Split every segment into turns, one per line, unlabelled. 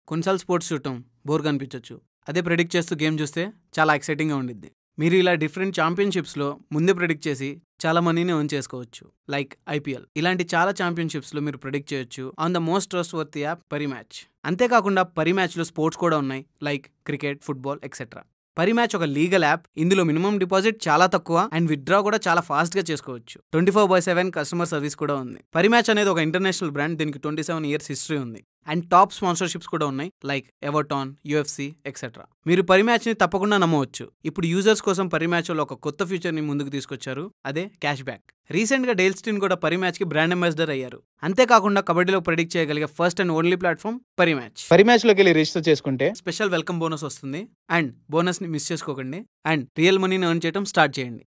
కొన్నిసార్లు స్పోర్ట్స్ చూడటం బోర్ కనిపించవచ్చు అదే ప్రెడిక్ట్ చేస్తూ గేమ్ చూస్తే చాలా ఎక్సైటింగ్గా ఉండిద్ది మీరు ఇలా డిఫరెంట్ ఛాంపియన్షిప్స్లో ముందే ప్రెడిక్ట్ చేసి చాలా మనీని ఎర్న్ చేసుకోవచ్చు లైక్ ఐపీఎల్ ఇలాంటి చాలా ఛాంపియన్షిప్స్లో మీరు ప్రెడిక్ట్ చేయొచ్చు on the most trust worth app Parimatch అంతేకాకుండా పరి మ్యాచ్లో స్పోర్ట్స్ కూడా ఉన్నాయి like cricket football etcetera Parimatch ఒక లీగల్ యాప్ ఇందులో మినిమం డిపాజిట్ చాలా తక్కువ అండ్ విత్డ్రా కూడా చాలా ఫాస్ట్ గా చేసుకోవచ్చు twenty four by seven customer service కూడా ఉంది పరి మ్యాచ్ అనేది ఒక ఇంటర్నేషనల్ బ్రాండ్ దీనికి ట్వంటీ సెవెన్ ఇయర్స్ హిస్టరీ ఉంది అండ్ టాప్ స్పాన్సర్షిప్స్ కూడా ఉన్నాయి లైక్ ఎవర్టాన్ యూఎఫ్సి ఎక్సెట్రా మీరు పరి మ్యాచ్ ని తప్పకుండా నమ్మవచ్చు ఇప్పుడు యూజర్స్ కోసం పరి మ్యాచ్ లో ఒక కొత్త ఫ్యూచర్ ని ముందుకు తీసుకొచ్చారు అదే క్యాష్ బ్యాక్ రీసెంట్ గా డేల్ స్టీన్ కూడా పరి మ్యాచ్ కి బ్రాండ్ అంబాసిడర్ అయ్యారు అంతేకాకుండా కబడ్డీలో ప్రెడిక్ట్ చేయగలిగే first and only platform Parimatch
పరి మ్యాచ్లోకి వెళ్ళి రిజిస్టర్ చేసుకుంటే
స్పెషల్ వెల్కమ్ బోనస్ వస్తుంది అండ్ బోనస్ని మిస్ చేసుకోకండి అండ్ రియల్ మనీని ఎర్న్ చేయడం స్టార్ట్ చేయండి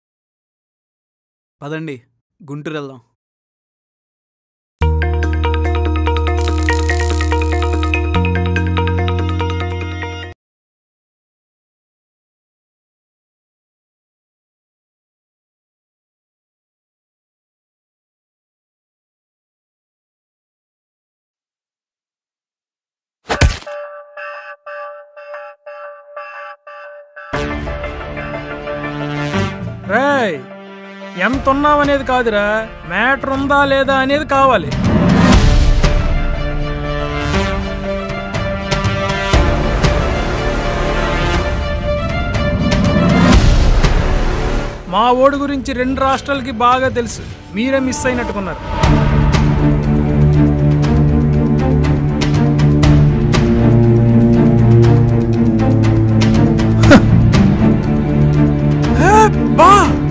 పదండి గుంటూరు వెళ్దాం
రేయ్ ఎంత ఉన్నావనేది కాదురా మ్యాటర్ ఉందా లేదా అనేది కావాలి మా ఓడి గురించి రెండు రాష్ట్రాలకి బాగా తెలుసు మీరే మిస్ అయినట్టుకున్నారు హే, బా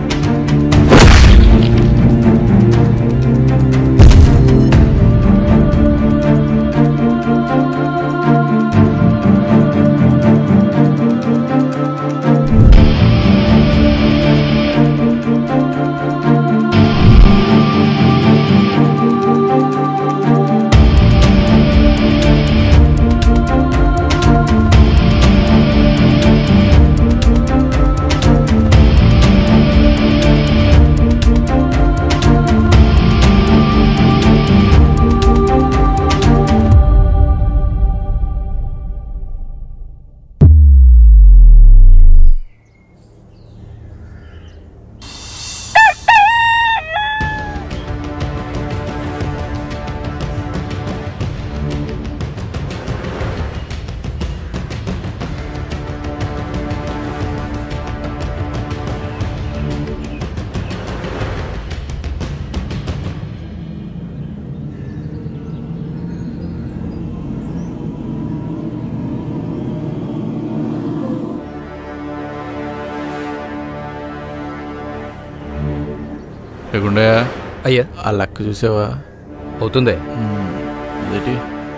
లేకుండా
అయ్యా
ఆ లెక్క చూసావా
అవుతుంది
అదేటి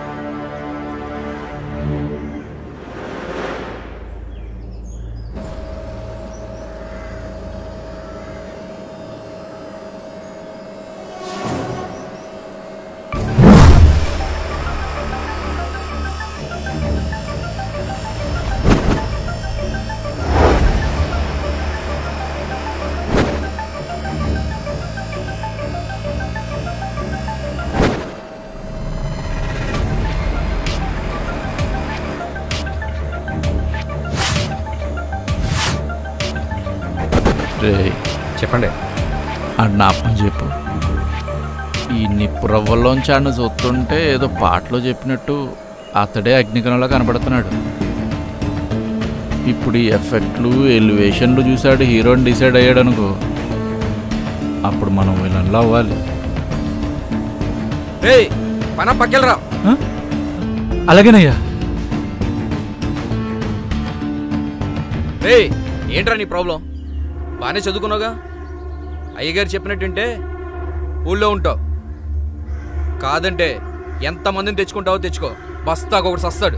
రే
చెప్పండి
ఆ జ్ఞాపకం చెప్పు ఈ నిప్పు రవ్వల్లోంచి ఆడిని చూస్తుంటే ఏదో పాటలో చెప్పినట్టు అతడే అగ్నికణంలో కనబడుతున్నాడు ఇప్పుడు ఈ ఎఫెక్ట్లు ఎలివేషన్లు చూశాడు హీరోని డిసైడ్ అయ్యాడు అనుకో అప్పుడు మనం విలన్లో అవ్వాలి
రేయ్ పన పక్కెళ్ళరా
ఆ? అలాగేనయ్యా
రేయ్ ఏంట్రా నీ ప్రాబ్లం బాగానే చదువుకున్నావుగా అయ్యగారు చెప్పినట్టుంటే ఊళ్ళో ఉంటావు కాదంటే ఎంతమందిని తెచ్చుకుంటావో తెచ్చుకో బస్తాకు ఒకటి సస్తాడు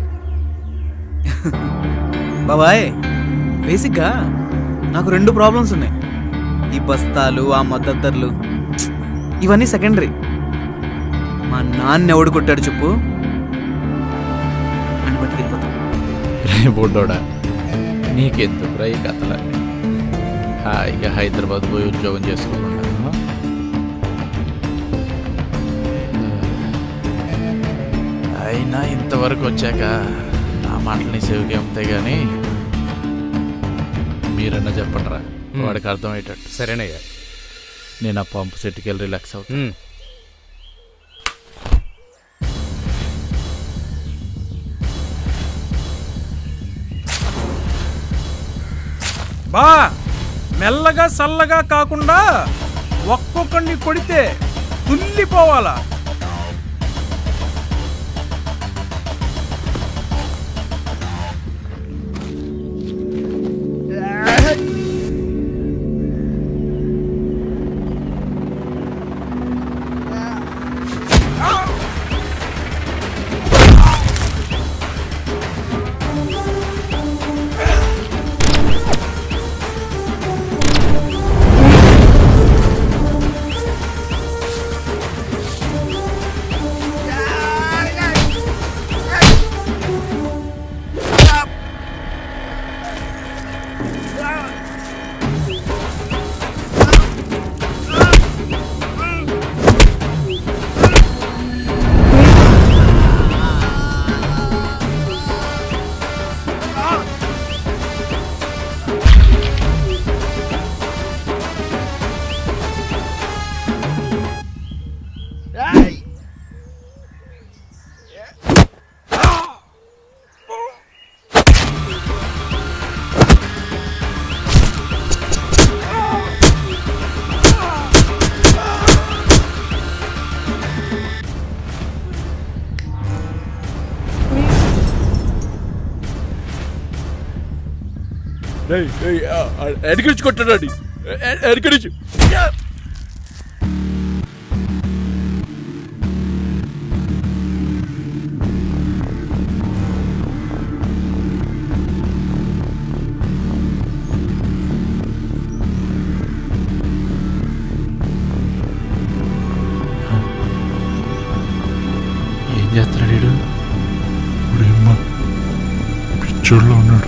బాబాయ్ బేసిక్గా నాకు రెండు ప్రాబ్లమ్స్ ఉన్నాయి ఈ బస్తాలు ఆ మద్దద్దర్లు ఇవన్నీ సెకండరీ మా నాన్న ఎవడు కొట్టాడు చెప్పు అని బతికిపోతాం
రే బుడ్డోడా నీకెందుకురా ఈ కథలన్నీ హాయిగా హైదరాబాద్ పోయి ఉద్యోగం చేసుకోకుండా అయినా అయినా ఇంతవరకు వచ్చాక నా మాటలని సేవకి అమ్ముతాయి కానీ మీరన్నా చెప్పండిరా
Hmm.
వాడికి అర్థమయ్యేటట్టు
సరేనయ్యా
నేను ఆ పంపు సెట్కి వెళ్ళి రిలాక్స్ అవుతాను
ఉమ్.
బా మెల్లగా సల్లగా కాకుండా ఒక్కొక్కడిని కొడితే తుల్లిపోవాలా
ఎడికించి కొట్టాడు ఎడికించి ఏం చేస్తున్నాడు వీడు?
ఇప్పుడేమ్మా పిచ్చోళ్ళలో ఉన్నాడు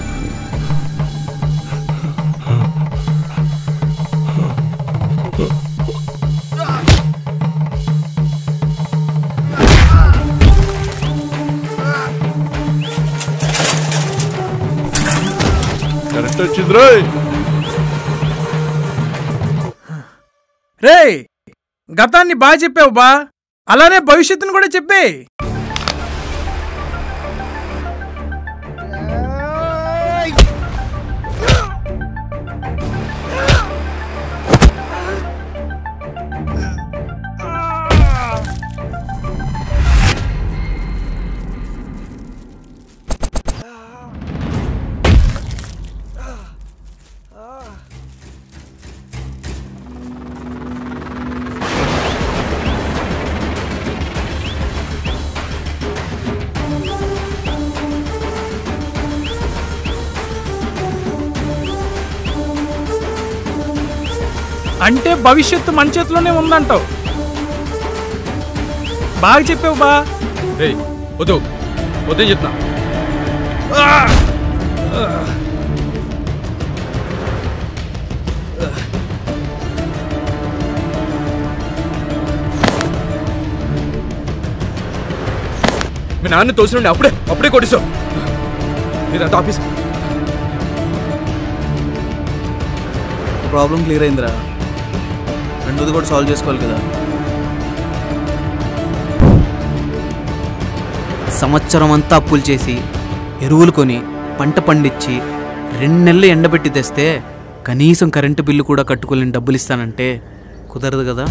కరెక్ట్ వచ్చింది రోయ్
రేయ్ గతాన్ని బాగా చెప్పావు బా అలానే భవిష్యత్తును కూడా చెప్పే అంటే భవిష్యత్తు మన చేతిలోనే ఉందంటావు బాగా చెప్పావు బా
రేయ్ వద్దు వద్దని చెప్తున్నా మీ నాన్న తోసినండి అప్పుడే అప్పుడే కొట్టేశావు ఇదంతా ఆఫీస్
ప్రాబ్లం క్లియర్ అయిందిరా రెండోది కూడా సాల్వ్ చేసుకోవాలి కదా సంవత్సరం అంతా అప్పులు చేసి ఎరువులు కొని పంట పండించి రెండు నెలలు ఎండబెట్టి తెస్తే కనీసం కరెంటు బిల్లు కూడా కట్టుకోలేని డబ్బులు ఇస్తానంటే కుదరదు కదా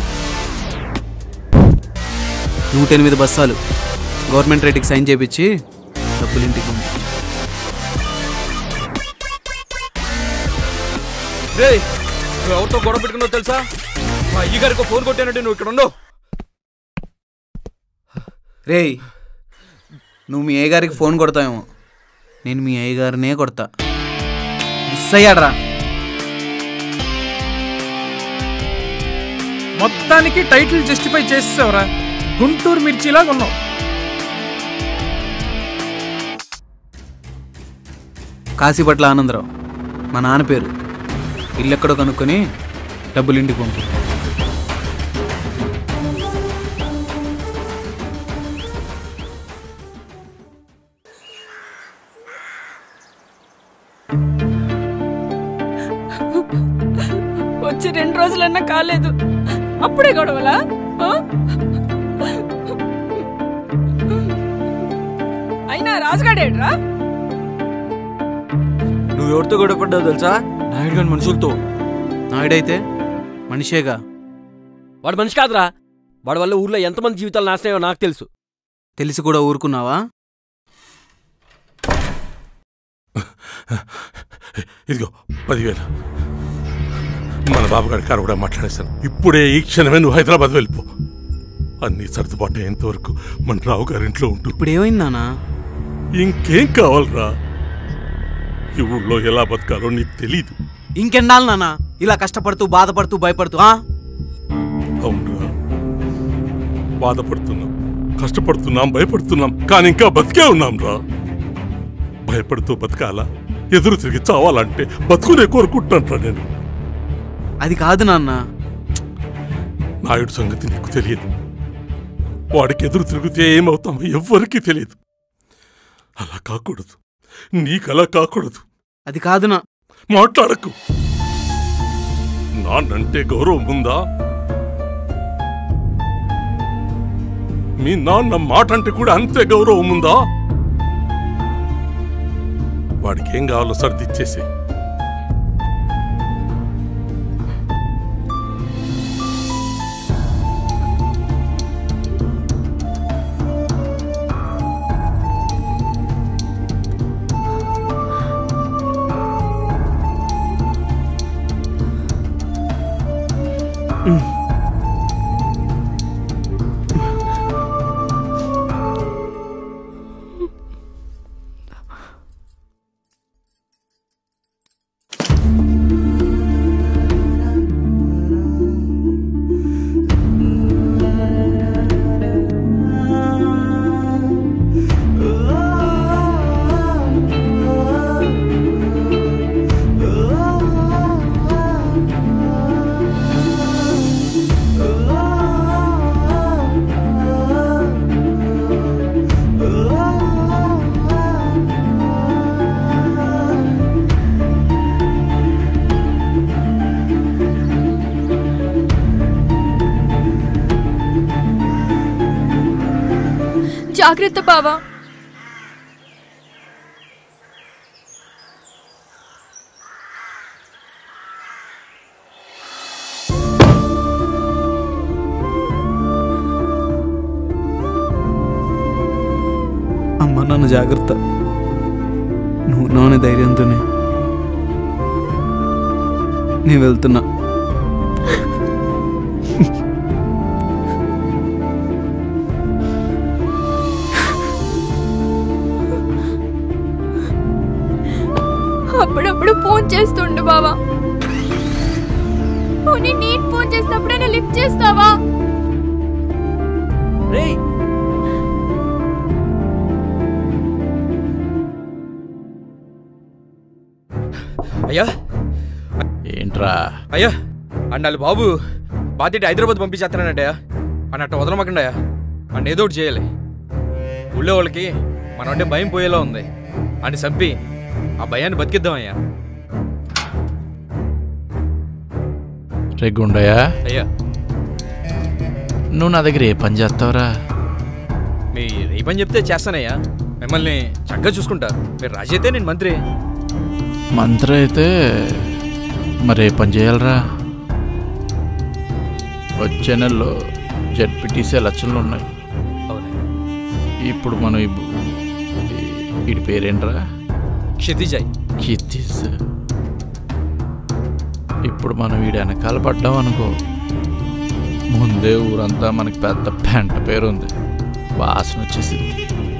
నూట ఎనిమిది బస్సాలు గవర్నమెంట్ రేటుకి సైన్ చేపించి డబ్బులు ఇంటికి పంపించు.
రేయ్ నువ్వు ఎవరితో గొడవ పెట్టుకున్నావు తెలుసా మా అయ్యగారికి ఫోన్ కొట్టానంటే నువ్వు ఇక్కడ ఉండవు
రేయ్ నువ్వు మీ అయ్యగారికి ఫోన్ కొడతావేమో నేను మీ అయ్యగారినే కొడతా మిస్ అయ్యాడ్రా
మొత్తానికి టైటిల్ జస్టిఫై చేసేసావురా గుంటూరు మిర్చిలాగా ఉన్నావు
కాశీపట్ల ఆనందరావు మా నాన్న పేరు ఇల్లు ఎక్కడో కనుక్కొని డబ్బులు ఇంటికి పంపు
వచ్చి రెండు రోజులన్నా కాలేదు అప్పుడే గొడవలా ఆ? అయినా రాజుగాడేడ్రా
నువ్వు ఎవరితో గొడవపడ్డావు తెలుసా నాయుడు గారి మనుషులతో
నాయుడైతే మనిషేగా
వాడు మనిషి కాదురా వాడి వల్ల ఊర్లో ఎంతమంది జీవితాలు నాశనమో నాకు తెలుసు
తెలిసి కూడా ఊరుకున్నావా
ఇదిగో పదివేలు మన బాబుగారి కారు కూడా మాట్లాడేశాను ఇప్పుడే ఈ క్షణమే నువ్వు హైదరాబాద్ వెళ్ళిపో అన్ని సర్దుబాటు అయ్యేంత వరకు మన రావు గారి ఇంట్లో ఉంటూ
ఇప్పుడు ఏమైంది నానా
ఇంకేం కావాలరా ఈ ఊళ్ళో ఎలా బతకాలో నీకు తెలీదు
ఇంకెన్నాళ్ళు నానా ఇలా కష్టపడుతూ బాధపడుతూ భయపడుతూ ఆ?
అవునరా బాధపడుతున్నాం కష్టపడుతున్నాం భయపడుతున్నాం కానీ ఇంకా బతికే ఉన్నాం రా భయపడుతూ బతకాలా ఎదురు తిరిగి చావాలంటే బతుకునే కోరుకుంటాను నేను
అది కాదు నాన్న
నాయుడు సంగతి నీకు తెలియదు వాడికి ఎదురు తిరిగితే ఏమవుతామో ఎవ్వరికీ తెలియదు అలా కాకూడదు నీకలా కాకూడదు
అది కాదు నా
మాట్లాడకు నాన్నంటే గౌరవం ఉందా మీ నాన్న మాట అంటే కూడా అంతే గౌరవం ఉందా వాడికి ఏం కావాలో సర్దిచ్చేసి
జాగ్రత్త బావా
అమ్మ నన్ను జాగ్రత్త నువ్వు నాన్న ధైర్యంతోనే నేను వెళ్తున్నా
అప్పుడప్పుడు ఫోన్ చేస్తుండు బావా పోనీ నేను ఫోన్ చేసినప్పుడైనా లిఫ్ట్ చేస్తావా
రేయ్
అయ్యా
ఏంట్రా
అయ్యా అన్నాళ్ళు బాబు బాధ్యత హైదరాబాద్ పంపించేస్తున్నానంటయ్యా అన్నట్టు వదలమాకండాయా అన్న ఏదో ఒకటి చేయాలి ఊళ్ళో వాళ్ళకి మనం అంటే భయం పోయేలా ఉంది అని చంపి ఆ భయాన్ని బతికిద్దామయ్యా
రే గుండయ్య
అయ్యా
నువ్వు నా దగ్గర ఏ పని చేస్తావురా
మీ ఏ పని చెప్తే చేస్తానయ్యా మిమ్మల్ని చక్కగా చూసుకుంటా మీరు రాజీ అయితే నేను మంత్రి
మంత్రి అయితే మరి ఏ పని చేయాలరా వచ్చే నెలలో జడ్పీటీసీ ఎలక్షన్లు ఉన్నాయి
అవునయ్యా
ఇప్పుడు మనం ఈ బు- ఈ- వీడి పేరేంట్రా
క్షితిజాయ్
కీర్తిస్ ఇప్పుడు మనం వీడి వెనకాల పడ్డాం అనుకో ముందే ఊరంతా మనకి పెద్ద పెంట పేరు ఉంది వాసన వచ్చేసింది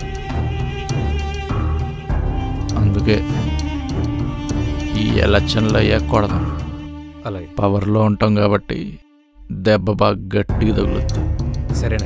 అందుకే ఈ ఎలక్షన్లు అయ్యాక కొడదాం
అలాగే
పవర్లో ఉంటాం కాబట్టి దెబ్బ బాగా గట్టిగా తగులుతుంది
సరేనా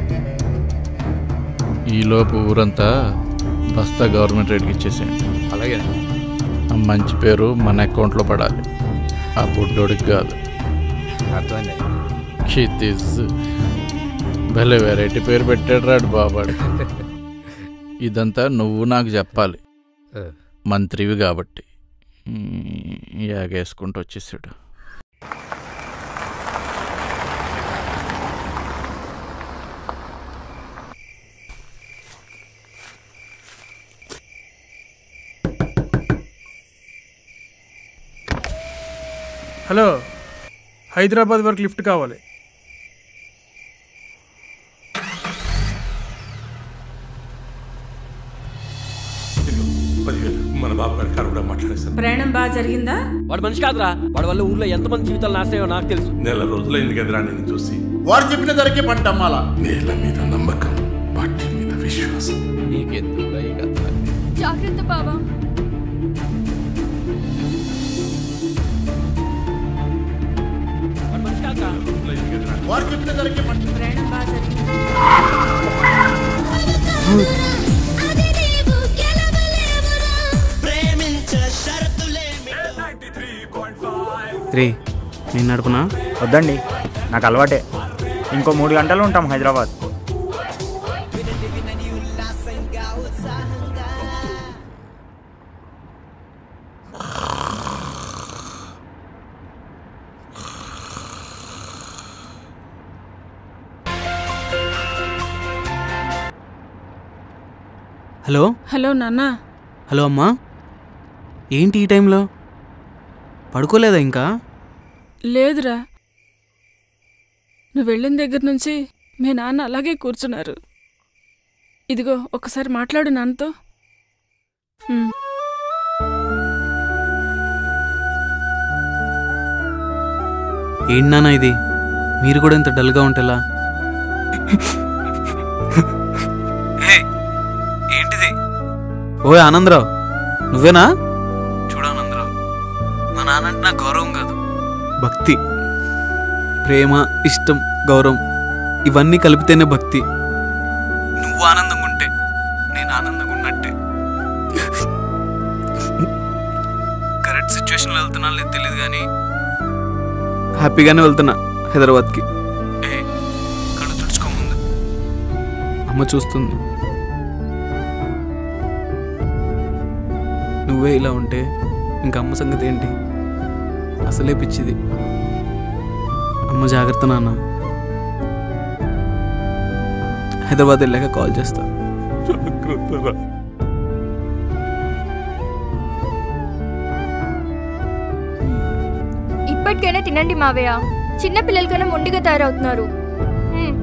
ఈలోపు ఊరంతా బస్తా గవర్నమెంట్ రేట్కి ఇచ్చేసేయండి
అలాగే
ఆ మంచి పేరు మన అకౌంట్లో పడాలి ఆ బుడ్డోడికి కాదు
అర్థమైంది
క్షితిజ్ భలే వెరైటీ పేరు పెట్టాడు రాడు బాబాడు ఇదంతా నువ్వు నాకు చెప్పాలి
ఆ.
మంత్రివి కాబట్టి ఈ యాగేసుకుంటూ వచ్చేసాడు
హలో హైదరాబాద్ వరకు లిఫ్ట్ కావాలి
పదివేలు మన బాబు గారి కారు కూడా మాట్లాడేశాను
ప్రయాణం బాగా జరిగిందా
వాడు మనిషి కాదురా వాడి వల్ల ఊర్లో ఎంతమంది జీవితాలు నాశనమో నాకు తెలుసు
నెల రోజులైంది కదరా నేను చూసి
వాడు చెప్పిన ధరకే పంట అమ్మాలా
నేల మీద నమ్మకం పార్టీ మీద విశ్వాసం
నీకెందుకు ఈ కథ
జాగ్రత్త బావా
వాడు మనిషి కాదురా
వాడు చెప్పిన ధరకే పంట
ప్రయాణం బాగా జరిగిందా
రే నేను నడుపునా
వద్దండి నాకు అలవాటే ఇంకో మూడు గంటలు ఉంటాం హైదరాబాద్
హలో
హలో నాన్న
హలో అమ్మా ఏంటి ఈ టైంలో పడుకోలేదా ఇంకా
లేదురా నువ్వు వెళ్ళిన దగ్గర నుంచి మీ నాన్న అలాగే కూర్చున్నారు ఇదిగో ఒకసారి మాట్లాడు నాన్నతో ఉమ్.
ఏంటి నాన్న ఇది మీరు కూడా ఇంత డల్గా ఉంటేలా ఏంటిది ఓ ఆనందరావు నువ్వేనా చూడు ఆనందరావు మా నాన్న అంటే నాకు గౌరవం కాదు భక్తి ప్రేమ ఇష్టం గౌరవం ఇవన్నీ కలిపితేనే భక్తి నువ్వు ఆనందంగా ఉంటే నేను ఆనందంగా ఉన్నట్టే కరెక్ట్ సిచ్యువేషన్లో వెళ్తున్నా లేదు తెలియదు కానీ హ్యాపీగానే వెళ్తున్నా హైదరాబాద్కి ఏ కళ్ళు తుడుచుకోముందు అమ్మ చూస్తుంది నువ్వే ఇలా ఉంటే ఇంకా అమ్మ సంగతి ఏంటి అసలే పిచ్చిది అమ్మ జాగ్రత్త నాన్న హైదరాబాద్ వెళ్ళాక కాల్ చేస్తా
జాగ్రత్తరా
ఇప్పటికైనా తినండి మావయ్య చిన్న పిల్లలకైనా మొండిగా తయారవుతున్నారు హ్మ్.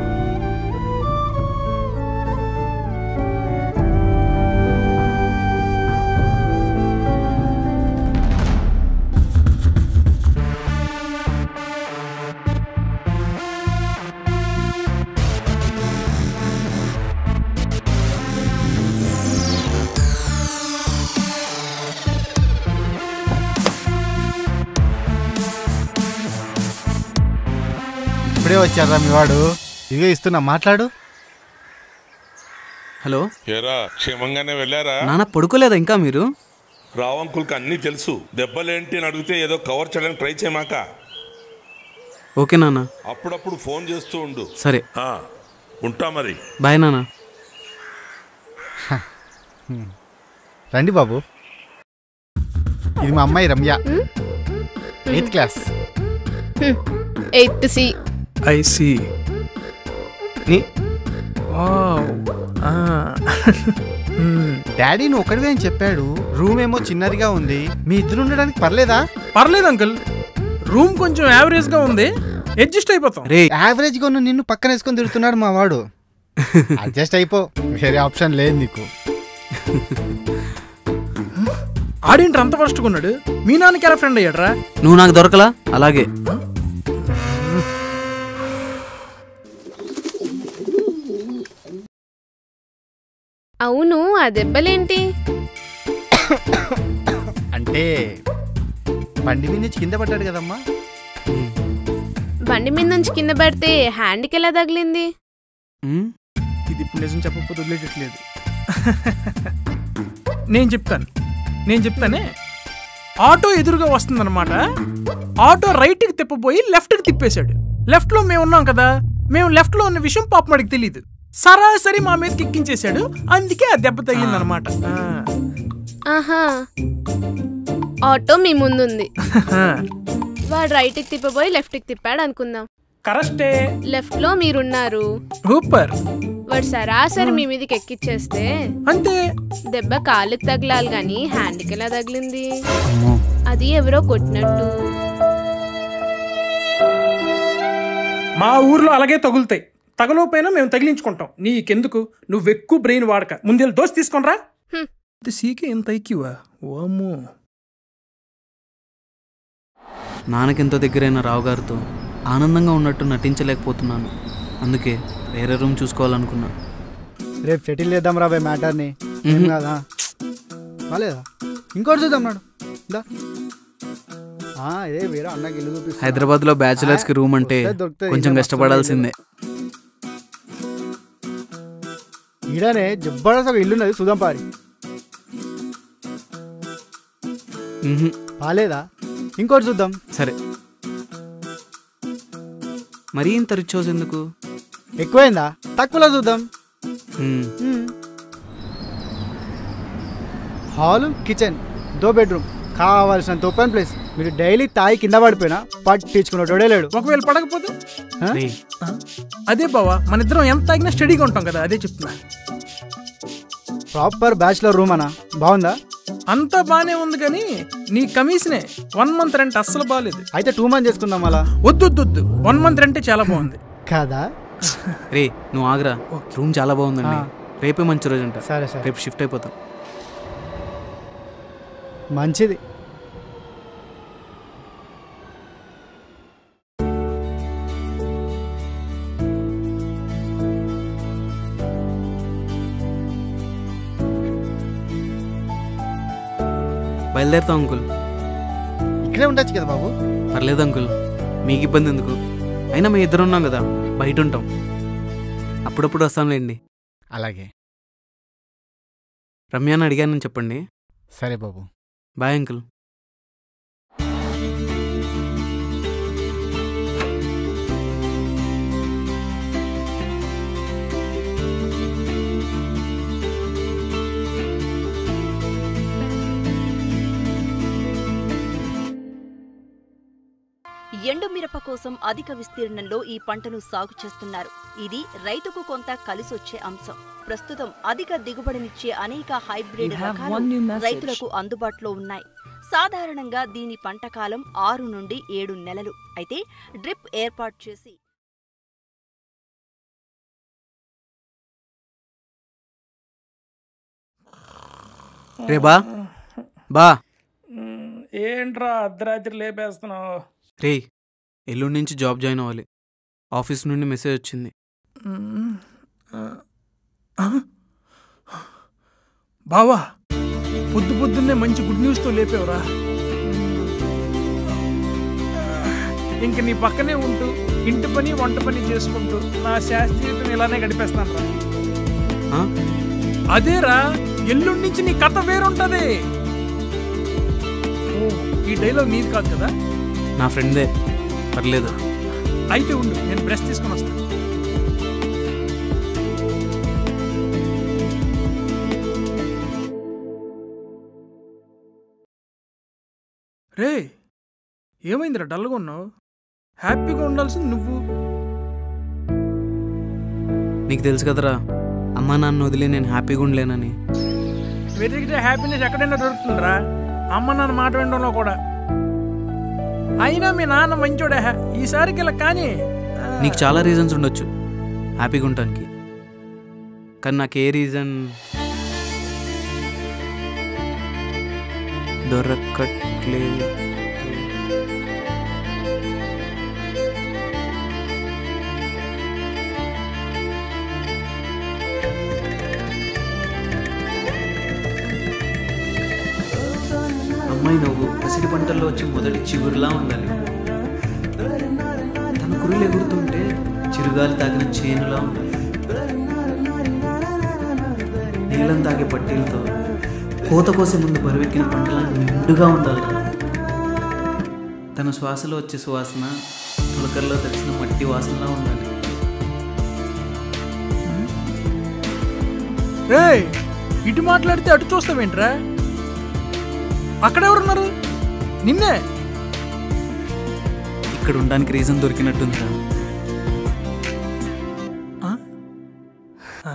ఇప్పుడే వచ్చారా మీ వాడు ఇదిగే ఇస్తున్నా మాట్లాడు
హలో
ఏరా క్షేమంగానే వెళ్ళారా
నాన్న పడుకోలేదా ఇంకా మీరు
రావు అంకుల్కి అన్నీ తెలుసు దెబ్బలేంటి అని అడిగితే ఏదో కవర్ చేయడానికి ట్రై చేయమాక
ఓకే నాన్న
అప్పుడప్పుడు ఫోన్ చేస్తూ ఉండు
సరే
ఆ, ఉంటా మరి
బాయ్ నాన్న
రండి బాబు ఇది మా అమ్మాయి Ramya eighth class
eighth C
I C
daddy నువ్వు ఒకటివే అని చెప్పాడు రూమ్ ఏమో చిన్నదిగా ఉంది మీ ఇద్దరు ఉండడానికి పర్లేదా
పర్లేదు అంకుల్ రూమ్ కొంచెం యావరేజ్గా ఉంది అడ్జస్ట్ అయిపోతాం
రే
యావరేజ్ గా ఉన్న నిన్ను పక్కన వేసుకొని తిరుగుతున్నాడు మా వాడు అడ్జస్ట్ అయిపో వేరే ఆప్షన్ లేదు నీకు
ఆడేంటి అంత ఫస్ట్ ఉన్నాడు మీ నాన్నకి ఎలా ఫ్రెండ్ అయ్యాడ్రా
నువ్వు నాకు దొరకలా అలాగే
అవును ఆ దెబ్బలేంటి
అంటే బండి మీద నుంచి కింద పడ్డాడు కదమ్మా
బండి మీద నుంచి కింద పడితే హ్యాండ్కి ఎలా తగిలింది
ఉమ్,
ఇది ఇప్పుడు నిజం చెప్పకపోతే వదిలేటట్లేదు నేను చెప్తాను నేను చెప్తానే ఆటో ఎదురుగా వస్తుందన్నమాట ఆటో రైట్కి తిప్పబోయి లెఫ్ట్కి తిప్పేశాడు లెఫ్ట్లో మేము ఉన్నాం కదా మేము లెఫ్ట్లో ఉన్న విషయం పాపం వాడికి తెలియదు సరాసరి మా మీదకి ఎక్కించేశాడు అందుకే ఆ దెబ్బ తగిలిందనమాట
ఆహా ఆటో మీ ముందుంది వాడు రైట్కి తిప్పబోయి లెఫ్ట్కి తిప్పాడు అనుకుందాం
కరెక్టే
లెఫ్ట్ లో మీరున్నారు
సూపర్
వాడు సరాసరి మీ మీదకి ఎక్కిచ్చేస్తే
అంతే
దెబ్బ కాలుకి తగలాలి గాని హ్యాండ్కి ఎలా తగిలింది
అమ్మో
అది ఎవరో కొట్టినట్టు
మా ఊర్లో అలాగే తగులుతాయి తగలకపోయినా మేము తగిలించుకుంటాం నీకెందుకు నువ్వు ఎక్కువ బ్రెయిన్ వాడక ముందెళ్ళి దోశ తీసుకొనరా ఇది సీకే ఎంత ఐక్యూవా ఓమ్మో
నాన్నకెంతో దగ్గరైన రావు గారితో ఆనందంగా ఉన్నట్టు నటించలేకపోతున్నాను అందుకే వేరే రూమ్ చూసుకోవాలనుకున్నా
రేపు సెటిల్ చేద్దాం రాబోయే మ్యాటర్ని ఏం
మ్మ్.
కాదా బాలేదా ఇంకోటి చూద్దాం నాడు దా ఆ, ఇదే వేరే అన్నకి ఇల్లు చూపిస్తున్నా.
హైదరాబాద్లో బ్యాచులర్స్కి రూమ్ అంటే
దొరుకుతాయి, దొరుకుతాయి.
కొంచెం
ఇంకా
కష్టపడాల్సిందే
ఈడనే జబర్దస్త్ ఒక ఇల్లు ఉన్నది చూద్దాం పారి
మ్హూ.
బాలేదా ఇంకోటి చూద్దాం
సరే మరీ ఇంత రిచ్ హౌస్ ఎందుకు
ఎక్కువైందా తక్కువలో చూద్దాం
మ్,
మ్మ్. హాల్ కిచెన్ దో బెడ్రూమ్ కావాల్సినంత ఓపెన్ ప్లేస్ మీరు డైలీ తాయి కింద పడిపోయినా పట్టించుకున్నటోడే లేడు
ఒకవేళ పడకపోతే ఆ?
రేయ్,
ఆ? అదే బావా మన ఇద్దరం ఎంత తాగినా స్టడీగా ఉంటాం కదా అదే చెప్తున్నా
ప్రాపర్ బ్యాచులర్ రూమ్ అన్నా బాగుందా
అంతా బానే ఉంది కానీ నీ కమిషనే వన్ మంత్ రెంట్ అస్సలు బాగాలేదు
అయితే టూ మంత్ చేసుకుందాం అలా
వద్దు వద్దు వద్దు వన్ మంత్ రెంటే చాలా బాగుంది
కదా
రే నువ్వు ఆగరా రూమ్ చాలా బాగుందండి
ఆ.
రేపే మంచి రోజు అంట
సరే సరే
రేపు షిఫ్ట్ అయిపోతాం
మంచిది
బయలుదేరుతాం అంకుల్
ఇక్కడే ఉండొచ్చు కదా బాబు
పర్లేదు అంకుల్ మీకు ఇబ్బంది ఎందుకు అయినా మేము ఇద్దరు ఉన్నాం కదా బయట ఉంటాం అప్పుడప్పుడు వస్తాంలేండి
అలాగే
రమ్యాని అడిగానని చెప్పండి
సరే బాబు
బాయ్ అంకుల్
ఎండు మిరప కోసం అధిక విస్తీర్ణంలో ఈ పంటను సాగు చేస్తున్నారు ఇది రైతుకు కొంత కలిసొచ్చే అంశం ప్రస్తుతం అధిక దిగుబడినిచ్చే అనేక హైబ్రిడ్
You have
రకాలు
one new message.
రైతులకు అందుబాటులో ఉన్నాయి సాధారణంగా దీని పంటకాలం ఆరు నుండి ఏడు నెలలు అయితే డ్రిప్ ఏర్పాటు చేసి
రే బా బా
ఏంట్రా అర్ధరాత్రి లేపేస్తున్నావు
రే ఎల్లుండి నుంచి జాబ్ జాయిన్ అవ్వాలి ఆఫీస్ నుండి మెసేజ్ వచ్చింది
మ్మ్. ఆ. ఆ? బావా పొద్దు పొద్దున్నే మంచి గుడ్ న్యూస్తో లేపేవరా ఇంక నీ పక్కనే ఉంటూ ఇంటి పని వంట పని చేసుకుంటూ నా శాస్త్రీయతను ఇలానే గడిపేస్తాను రా
ఆ?
అదేరా ఎల్లుండి నుంచి నీ కథ వేరుంటది ఓ, ఈ డైలాగ్ నీది కాదు కదా
నా ఫ్రెండ్దే పర్లేదు
అయితే ఉండు నేను బ్రష్ తీసుకొని వస్తాను రే ఏమైందిరా డల్గా ఉన్నావు హ్యాపీగా ఉండాల్సింది నువ్వు
నీకు తెలుసు కదరా అమ్మా నాన్న వదిలే నేను హ్యాపీగా ఉండలేనని
వెతికితే హ్యాపీనెస్ ఎక్కడైనా దొరుకుతుందిరా అమ్మ నాన్న మాట వినడంలో కూడా అయినా మీ నాన్న మంచోడే ఈసారికి ఇలా కానీ
నీకు చాలా రీజన్స్ ఉండొచ్చు హ్యాపీగా ఉండటానికి కానీ నాకు ఏ రీజన్ దొరకట్లేదు అమ్మాయి నవ్వు పసిడి పంటల్లో వచ్చి మొదటి చిగురులా ఉండాలి తన కురులు ఎగురుతుంటే చిరుగాలి తాగిన చేనులా ఉండాలి నీళ్ళం తాగే పట్టీలతో కోత కోసే ముందు బరువెక్కిన పంటలా నిండుగా ఉండాలి తన శ్వాసలో వచ్చే సువాసన పులకల్లో తెలిసిన మట్టి వాసనలా ఉండాలి
రే ఇటు మాట్లాడితే అటు చూస్తావేంట్రా అక్కడెవరున్నారు నిన్నే
ఇక్కడ ఉండడానికి రీజన్ దొరికినట్టుందిరా
ఆ? ఆ?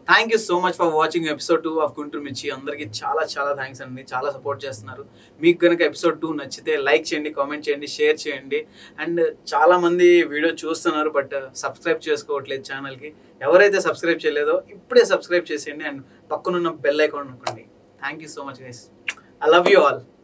Thank you so much for watching episode two of Guntur Mirchi అందరికీ చాలా చాలా థ్యాంక్స్ అండి చాలా సపోర్ట్ చేస్తున్నారు మీకు కనుక ఎపిసోడ్ టూ నచ్చితే లైక్ చేయండి కామెంట్ చేయండి షేర్ చేయండి అండ్ చాలా మంది వీడియో చూస్తున్నారు బట్ సబ్స్క్రైబ్ చేసుకోవట్లేదు ఛానల్కి ఎవరైతే సబ్స్క్రైబ్ చేయలేదో ఇప్పుడే సబ్స్క్రైబ్ చేసేయండి అండ్ పక్కనున్న బెల్ ఐకాన్ అనుకోండి thank you so much guys I love you all